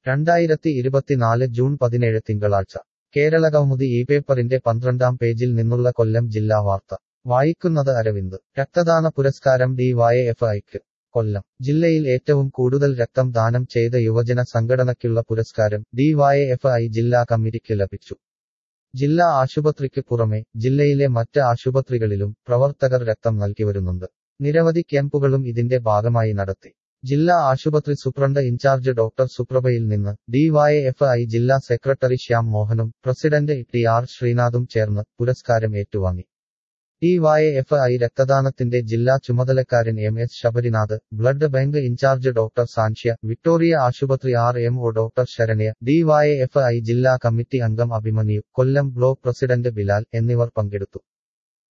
രണ്ടായിരത്തി ഇരുപത്തിനാല് ജൂൺ പതിനേഴ് തിങ്കളാഴ്ച കേരളകൗമുദി ഈ പേപ്പറിന്റെ പന്ത്രണ്ടാം പേജിൽ നിന്നുള്ള കൊല്ലം ജില്ലാ വാർത്ത വായിക്കുന്നത് അരവിന്ദ് രക്തദാന പുരസ്കാരം ഡി വൈ എഫ് ഐക്ക് കൊല്ലം ജില്ലയിൽ ഏറ്റവും കൂടുതൽ രക്തം ദാനം ചെയ്ത യുവജന സംഘടനയ്ക്കുള്ള പുരസ്കാരം ഡി വൈ എഫ് ഐ ജില്ലാ കമ്മിറ്റിക്ക് ലഭിച്ചു ജില്ലാ ആശുപത്രിക്ക് പുറമെ ജില്ലയിലെ മറ്റ് ആശുപത്രികളിലും പ്രവർത്തകർ രക്തം നൽകിവരുന്നുണ്ട് നിരവധി ക്യാമ്പുകളും ഇതിന്റെ ഭാഗമായി നടത്തി ജില്ലാ ആശുപത്രി സൂപ്രണ്ട് ഇൻചാർജ് ഡോക്ടർ സുപ്രഭയിൽ നിന്ന് ഡിവൈഎഫ് ഐ ജില്ലാ സെക്രട്ടറി ശ്യാം മോഹനും പ്രസിഡന്റ് ടി ആർ ശ്രീനാഥും ചേർന്ന് പുരസ്കാരം ഏറ്റുവാങ്ങി ഡിവൈഎഫ് ഐ രക്തദാനത്തിന്റെ ജില്ലാ ചുമതലക്കാരൻ M S Sabarinath blood bank in charge doctor Sanshya Victoria ആശുപത്രി R M O doctor Saranya DYF I ജില്ലാ കമ്മിറ്റി അംഗം അഭിമന്യു കൊല്ലം ബ്ലോക്ക് പ്രസിഡന്റ് ബിലാൽ എന്നിവർ പങ്കെടുത്തു